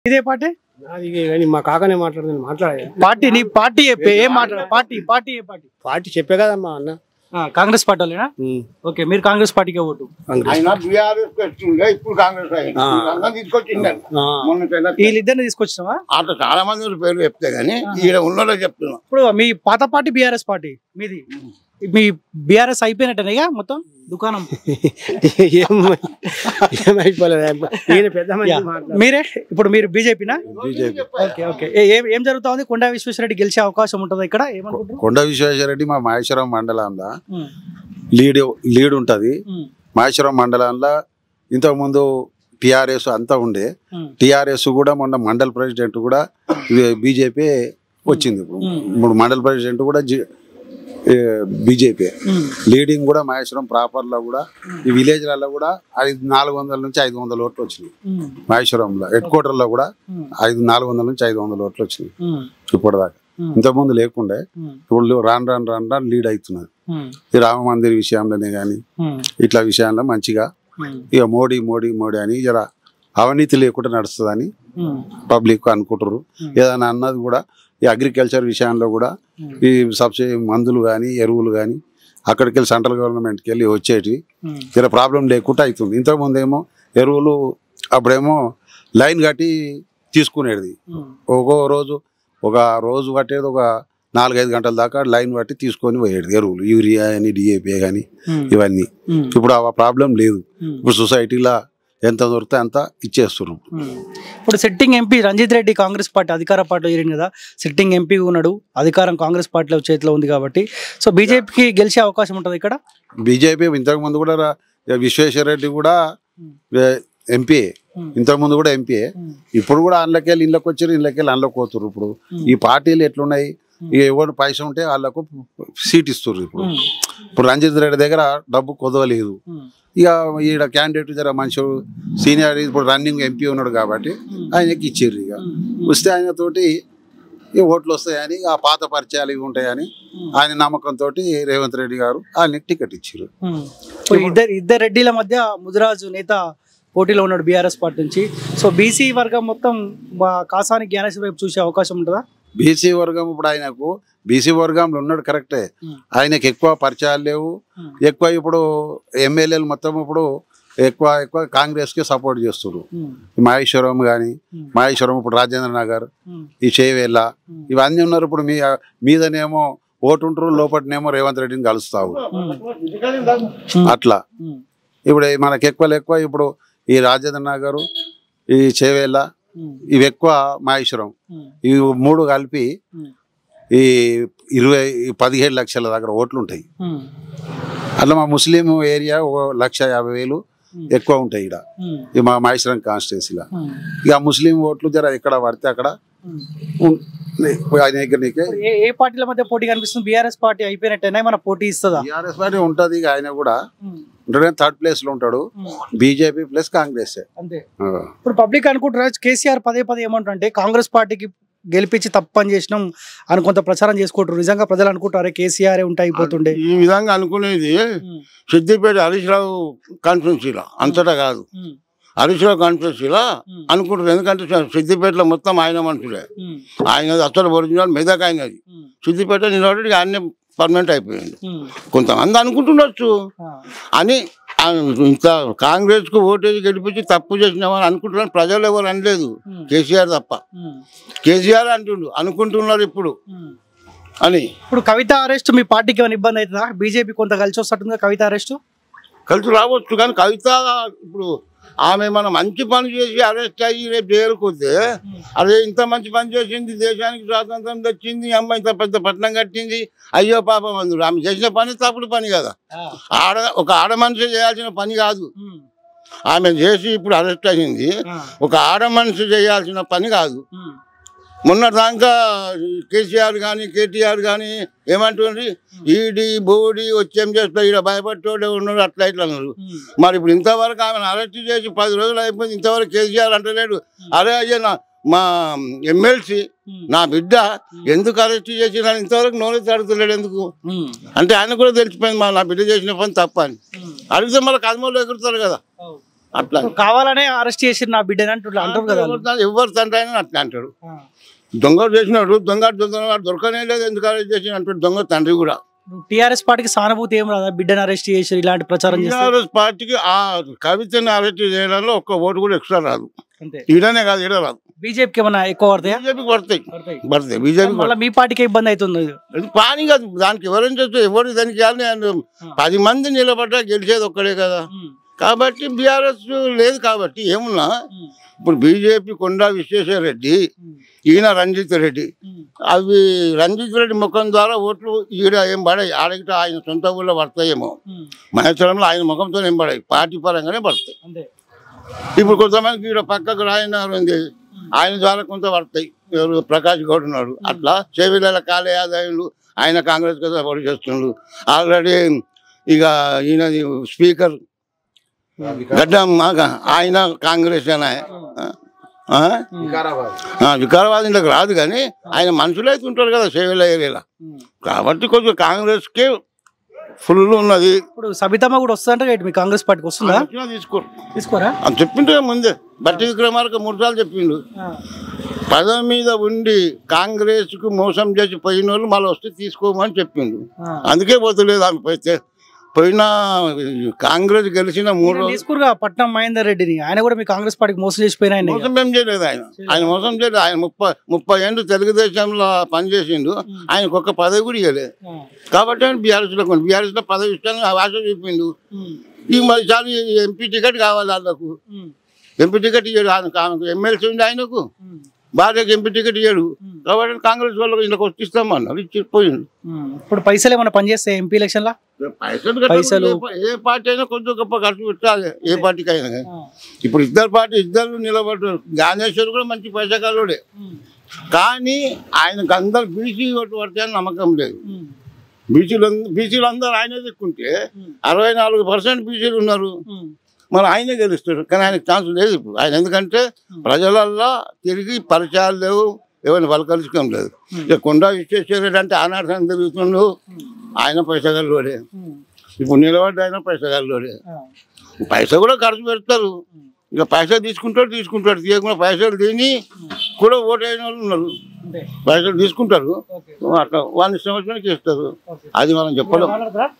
ఇదే పార్టీ అది కానీ మా కాకనే మాట్లాడుతుంది మాట్లాడే పార్టీ నీ పార్టీ చెప్పే ఏం మాట్లాడ పార్టీ పార్టీ ఏ పార్టీ పార్టీ చెప్పే కదమ్మా అన్న ఆ, కాంగ్రెస్ పార్టీ వాళ్ళేనా ఉమ్, ఓకే మీరు కాంగ్రెస్ పార్టీకే ఓటు కాంగ్రెస్ ఆయన బీఆర్ఎస్ వచ్చిండే ఇప్పుడు కాంగ్రెస్ అయ్యింది. ఆ. వీళ్ళందరూ తీసుకొచ్చిండే ఆ, మొన్న తెల్ల- వీళ్ళిద్దరిని తీసుకొచ్చినావా అట్లా చాలా మంది పేర్లు చెప్తే గానీ ఈడ ఉన్నోళ్ళే చెప్తున్నా ఇప్పుడు మీ పాత పార్టీ బీఆర్ఎస్ పార్టీ మీది మీ బీఆర్ఎస్ అయిపోయినట్టేనా ఇక మొత్తం దుకాణం ఏం ఏమైపోలేదు ఈయన పెద్ద మనిషి యా. మాట్లాడు మీరే ఇప్పుడు మీరు బీజేపీనా బీజేపీ ఓకే ఓకే ఏ- ఏం ఏం జరుగుతుంది కొండా విశ్వేశ్వరరెడ్డి గెలిచే అవకాశం ఉంటుందా ఇక్కడ ఏమనుకుంటారు కొండ విశ్వేశ్వరరెడ్డి మా మహేశ్వరం మండలంలో ఉమ్, లీడ్ లీడ్ ఉంటుంది ఉమ్, మహేశ్వరం మండలంలో ఇంతకుముందు టిఆర్ఎస్ అంతా ఉండే ఉమ్, టిఆర్ఎస్ కూడా మొన్న మండల్ ప్రెసిడెంట్ కూడా బీజేపీ వచ్చింది ఇప్పుడు మ్మ్. ఇప్పుడు మండల్ ప్రెసిడెంట్ కూడా బీజేపీ ఉమ్, లీడింగ్ కూడా మహేశ్వరం ప్రాపర్లో కూడా ఈ విలేజ్లలో కూడా ఐదు నాలుగు వందల నుంచి ఐదు వందల ఓట్లు వచ్చినాయి ఉమ్, మహేశ్వరంలో హెడ్ క్వార్టర్లో కూడా ఉమ్, ఐదు నాలుగు వందల నుంచి ఐదు వందల ఓట్లు వచ్చినాయి ఉమ్, ఇప్పటిదాకా ఉమ్, ఇంతకుముందు లేకుండే ఉమ్, ఇప్పుడు రాను రాను రాను రాను లీడ్ అవుతున్నది ఉమ్, ఈ రామ మందిర్ విషయంలోనే కానీ ఉమ్, ఇట్లా విషయంలో మంచిగా ఉమ్, ఇక మోడీ మోడీ మోడీ అని జర అవినీతి లేకుండా నడుస్తుందని ఉమ్, పబ్లిక్ అనుకుంటారు Hmm. ఏదైనా అన్నది కూడా ఈ అగ్రికల్చర్ విషయంలో కూడా Hmm. ఈ సబ్సిడీ మందులు కానీ ఎరువులు కానీ అక్కడికి వెళ్ళి సెంట్రల్ గవర్నమెంట్కి వెళ్ళి వచ్చేటి ఉమ్, జర ప్రాబ్లం లేకుండా అవుతుంది ఇంతకుముందు ఏమో ఎరువులు అప్పుడేమో లైన్ కట్టి తీసుకునేది ఉమ్, ఒక్కో రోజు ఒక రోజు కట్టేది ఒక నాలుగైదు గంటల దాకా లైన్ బట్టి తీసుకొని పోయేది ఎరువులు యూరియా అని డిఏపి కానీ ఉమ్, ఇవన్నీ ఉమ్, ఇప్పుడు ఆ ప్రాబ్లం లేదు ఉమ్. ఇప్పుడు సొసైటీలో ఎంత దొరికితే అంత ఇచ్చేస్తున్నారు ఉమ్. ఇప్పుడు sitting MP Ranjith Reddy Congress party అధికార పార్టీలో చేరింది కదా సిట్టింగ్ ఎంపీ ఉన్నాడు అధికారం కాంగ్రెస్ పార్టీలో చేతిలో ఉంది కాబట్టి సో బీజేపీకి గెలిచే అవకాశం ఉంటుంది ఇక్కడ బీజేపీ ఇంతకుముందు కూడా రా- విశ్వేశ్వర రెడ్డి కూడా ఎంపీ ఉమ్, ఇంతకుముందు కూడా ఎంపీ ఉమ్, ఇప్పుడు కూడా అందులోకి వెళ్ళి ఇళ్ళకి వచ్చారు ఇళ్ళకి వెళ్ళి అందులోకి పోతున్నారు ఇప్పుడు ఉమ్, ఈ పార్టీలు ఎట్లున్నాయి ఉమ్. ఇక ఎవరు పైసా ఉంటే వాళ్ళకు సీట్ ఇస్తున్నారు ఇప్పుడు ఉమ్, ఇప్పుడు రంజిత్ రెడ్డి దగ్గర డబ్బు కుదవలేదు ఉమ్, ఇక ఈడ క్యాండిడేట్ జర మంచి సీనియర్ ఇప్పుడు రన్నింగ్ ఎంపీ ఉన్నాడు కాబట్టి ఉమ్, ఆయనకి ఇచ్చారు ఇక ఉమ్, వస్తే ఆయనతోటి ఈ ఓట్లు వస్తాయని ఆ పాత పరిచయాలు ఇవి ఉంటాయని ఉమ్. ఆయన నమ్మకంతో రేవంత్ రెడ్డి గారు ఆయనకి టికెట్ ఇచ్చారు ఉమ్. ఇప్పుడు ఇద్దరు ఇద్దరు రెడ్డిల మధ్య ముదిరాజు నేత పోటీలో ఉన్నాడు బీఆర్ఎస్ పార్టీ నుంచి సో బీసీ వర్గం మొత్తం బా- కాసాని జ్ఞానేశ్వర వైపు చూసే అవకాశం ఉంటుందా బీసీ వర్గం ఇప్పుడు ఆయనకు బీసీ వర్గంలో ఉన్నాడు కరెక్టే ఉమ్. ఆయనకి ఎక్కువ పరిచయాలు లేవు ఉమ్. ఎక్కువ ఇప్పుడు ఎమ్మెల్యేలు మొత్తం ఇప్పుడు ఎక్కువ ఎక్కువ కాంగ్రెస్కి సపోర్ట్ చేస్తున్నారు ఉమ్, మహేశ్వరం కానీ ఉమ్, మహేశ్వరం ఇప్పుడు రాజేంద్ర నగర్ ఉమ్, ఈ చేవేళ్ళ ఉమ్, ఇవన్నీ ఉన్నారు ఇప్పుడు మీ మీదనేమో ఓటు ఉంటారు లోపలనేమో రేవంత్ రెడ్డిని కలుస్తావు ఉమ్, ఉమ్, అట్లా ఉమ్, ఇప్పుడు మనకి ఎక్కువ ఎక్కువ ఇప్పుడు ఈ రాజేంద్ర నగర్ ఈ చేవేళ్ళ ఉమ్, ఇవి ఎక్కువ మహేశ్వరం ఉమ్, ఇవి మూడు కలిపి ఉమ్, ఈ ఇరవై పదిహేడు లక్షల దగ్గర ఓట్లు ఉంటాయి ఉమ్, అట్లా మా ముస్లిం ఏరియా ఒక లక్ష యాభై వేలు ఉమ్, ఎక్కువ ఉంటాయి ఇక్కడ ఉమ్, ఈ మా మహేశ్వరం కాన్స్టిట్యున్సీలో ఉమ్, ఇక ముస్లిం ఓట్లు జర ఎక్కడ పడితే అక్కడ ఉమ్. ఉం- ఆయన దగ్గర నీకే ఇప్పుడు ఏ ఏ పార్టీల మధ్య పోటీ కనిపిస్తుంది బీఆర్ఎస్ పార్టీ అయిపోయినట్టేనా మన పోటీ ఇస్తుందా టీఆర్ఎస్ పార్టీ ఉంటుంది ఇక ఆయన కూడా ఉమ్, ఉంటాడు కానీ థర్డ్ ప్లేస్ లో ఉంటాడు ఉమ్, బీజేపీ ప్లస్ కాంగ్రెస్ అంతే ఇప్పుడు పబ్లిక్ అనుకుంటారు కేసీఆర్ పదే పదే ఏమంటారంటే కాంగ్రెస్ పార్టీకి గెలిపించి తప్పు పని చేసినాం అని కొంత ప్రచారం చేసుకుంటారు నిజంగా ప్రజలు అనుకుంటారు అరే కేసీఆర్ ఉంటే అయిపోతుండే ఈ విధంగా అనుకునేది ఉమ్, సిద్దిపేట హరీష్ రావు కాన్ఫరెన్సీలో అంతటా కాదు ఉమ్, హరీష్ రావు కాన్ఫరెన్సీలో ఉమ్, అనుకుంటారు ఎందుకంటే సిద్దిపేటలో మొత్తం ఆయన మనుషులే ఉమ్, ఆయన అసలు ఒరిజినల్ మెదక్ ఆయనది ఉమ్, సిద్దిపేట నిలబడి ఆయన పర్మనెంట్ అయిపోయింది ఉమ్, కొంతమంది అనుకుంటుండొచ్చు ఆ, అని ఆ ఇంత కాంగ్రెస్ కు ఓటేసి గెలిపించి తప్పు చేసినామని అనుకుంటున్నాను ప్రజలు ఎవరు అనలేదు ఉమ్, కేసీఆర్ తప్ప ఉమ్, కేసీఆర్ అంటుండు అనుకుంటున్నారు ఇప్పుడు ఉమ్. అని ఇప్పుడు కవిత అరెస్ట్ మీ పార్టీకి ఏమైనా ఇబ్బంది అవుతుందా బీజేపీ కొంత కలిసి వస్తుంటుందా కవిత అరెస్ట్ కలిసి రావచ్చు కానీ కవిత ఇప్పుడు ఆమె మన మంచి పని చేసి అరెస్ట్ అయ్యి రేపు జైలుకోతే అదే ఇంత మంచి పని చేసింది దేశానికి స్వాతంత్రం తెచ్చింది ఈ అమ్మాయి ఇంత పెద్ద పట్టణం కట్టింది అయ్యో పాపం అందుడు ఆమె చేసిన పని తప్పుడు పని కదా ఆడ ఒక ఆడ మనిషి చేయాల్సిన పని కాదు ఆమె చేసి ఇప్పుడు అరెస్ట్ అయ్యింది ఒక ఆడ మనిషి చేయాల్సిన పని కాదు మొన్న దాకా కేసీఆర్ కానీ కేటీఆర్ కానీ ఏమంటుంది ఈడీ బోడి వచ్చేం చేస్తా ఇక్కడ భయపట్టోడే ఉన్నాడు అట్లా ఇట్లా అన్నారు మరి ఇప్పుడు ఇంతవరకు ఆమెను అరెస్ట్ చేసి పది రోజులు అయిపోయింది ఇంతవరకు కేసీఆర్ అంటలేడు అరే అయ్యా నా మా ఎమ్మెల్సీ నా బిడ్డ ఎందుకు అరెస్ట్ చేసిన ఇంతవరకు నోరు తడుతున్నాడు ఎందుకు అంటే ఆయన కూడా తెలిసిపోయింది మా నా బిడ్డ చేసిన పని తప్ప అని అడిగితే మళ్ళీ కదమలో ఎగురుతారు కదా అట్లా కావాలనే అరెస్ట్ చేసి నా బిడ్డని అంటున్నారు అంటారు కదా వాళ్ళు. ఎవరు- ఎవరు తండ్రి అయినా అట్లా అంటాడు ఆ. దొంగ చేసినాడు దొంగ దొంగ దొరకనే లేదు ఎందుకు అరెస్ట్ చేసిన అంటాడు దొంగ తండ్రి కూడా టీఆర్ఎస్ పార్టీకి సానుభూతి ఏం రాదా బిడ్డను అరెస్ట్ చేసి ఇలాంటి ప్రచారం చేస్తారు టీఆర్ఎస్ పార్టీకి ఆ కవితని అరెస్ట్ చేయడంలో ఒక్క ఓటు కూడా ఎక్స్ట్రా రాదు అంతే ఈడనే కాదు ఈడ రాదు బీజేపీకి ఏమైనా ఎక్కువ పడతాయా బీజేపీకి పడతాయి పడతాయి పడతాయి బీజేపీ మళ్ళీ మీ పార్టీకి ఇబ్బంది అవుతుంది పాని కాదు దానికి ఎవరైనా చేస్తే ఎవరు దానికి కానీ ఆయన పది మంది నిలబడ్డా గెలిచేది ఒక్కడే కదా కాబట్టి బీఆర్ఎస్ లేదు కాబట్టి ఏమున్నా ఇప్పుడు బీజేపీ కొండా విశ్వేశ్వరరెడ్డి ఈయన రంజిత్ రెడ్డి అవి రంజిత్ రెడ్డి ముఖం ద్వారా ఓట్లు ఈడ ఏం పడాయి ఆడగిట ఆయన సొంత ఊళ్ళో పడతాయేమో మహేశ్వరంలో ఆయన ముఖంతో ఏం పడాయి పార్టీ పరంగానే పడతాయి అంతే ఇప్పుడు కొంతమందికి ఈడ పక్కకు రాయనారు ఉంది ఆయన ద్వారా కొంత పడతాయి ఎవరు ప్రకాష్ గౌడ్ ఉన్నాడు అట్లా చేవిల కాలే ఆదాయాలు ఆయన కాంగ్రెస్ కదా పోటీ చేస్తున్నాడు ఆల్రెడీ ఇక ఈయన స్పీకర్ గడ్డం ఆయన కాంగ్రెస్ వికారాబాద్ ఇంట్లోకి రాదు కానీ ఆయన మనుషులు అయితే ఉంటారు కదా సేవల ఏరియాలో కాబట్టి కొంచెం కాంగ్రెస్కే ఫుల్ ఉన్నది ఇప్పుడు సబితమ్మ కూడా వస్తుందంటే ఏంటి మీ కాంగ్రెస్ పార్టీకి వస్తుందా వచ్చినా తీసుకోరు తీసుకోరా అని చెప్పింటే ముందే బట్టి విక్రమార్క మూడు సార్లు చెప్పిండు పదవి మీద ఉండి కాంగ్రెస్ కు మోసం చేసి పోయిన వాళ్ళు మళ్ళీ వస్తే తీసుకోమని చెప్పిండు అందుకే పోతలేదు ఆమె పోతే పోయిన కాంగ్రెస్ గెలిచిన మూడు రోజులు తీసుకురుగా పట్నం మహేందర్ రెడ్డిని ఆయన కూడా మీ కాంగ్రెస్ పార్టీకి మోసం చేసిపోయిన ఆయన మోసం ఏం చేయలేదు ఆయన ఆయన మోసం చేయలేదు ఆయన ముప్పై ముప్పై ఏళ్ళు తెలుగుదేశంలో పనిచేసిండు ఆయనకు ఒక్క పదవి కూడా ఇవ్వలేదు కాబట్టి ఆయన బీఆర్ఎస్ లో కొన్ని బీఆర్ఎస్ లో పదవి ఇస్తాను ఆశ చెప్పిండు ఈ మరి చాలు ఎంపీ టికెట్ కావాలి వాళ్ళకు ఎంపీ టికెట్ ఇయ్యాడు ఆయనకు ఆమెకు ఎమ్మెల్సీ ఉంది ఆయనకు భార్యకు ఎంపీ టికెట్ ఇయ్యాడు కాబట్టి కాంగ్రెస్ వాళ్ళకి ఇంట్లోకి వచ్చిస్తామన్నారు ఇచ్చి పోయిండు ఇప్పుడు పైసలు ఏమైనా పనిచేస్తాయి ఎంపీ ఎలక్షన్ లా పైసలు కట్టకపోతే పైసలు. ఏ పా- ఏ పార్టీ అయినా కొంచెం గొప్ప ఖర్చు పెట్టాలి ఏ పార్టీకి అయినా కానీ. ఇప్పుడు ఇద్దరు పార్టీ ఇద్దరు నిలబడ్డారు జ్ఞానేశ్వర్ కూడా మంచి పైసకాలుడే కానీ ఆయనకు అందరు బీసీ ఓటు పడతాయని నమ్మకం లేదు బీసీలు బీసీలు అందరూ ఆయనే దిక్కుంటే అరవై నాలుగు పర్సెంట్ బీసీలు ఉన్నారు మరి ఆయనే గెలుస్తారు కానీ ఆయనకు ఛాన్స్ లేదు ఇప్పుడు ఆయన ఎందుకంటే ప్రజలల్లో తిరిగి పరిచయాలు లేవు ఎవరిని పలకలుసుకోవడం లేదు ఇక కొండా విశ్వేశ్వరరెడ్డి అంటే ఆనాడు సంగతి తిరుగుతుండు ఆయన పైసగల్లోడే ఇప్పుడు నిలబడ్డ ఆయన పైసగల్లోడే పైసా కూడా ఖర్చు పెడతారు ఇక పైసా తీసుకుంటాడు తీసుకుంటాడు తీయకుండా పైసలు తిని కూడా ఓటు అయిన వాళ్ళు ఉన్నారు పైసలు తీసుకుంటారు అట్లా వాళ్ళ ఇష్టం వచ్చినట్టు చేస్తారు అది మనం చెప్పలేం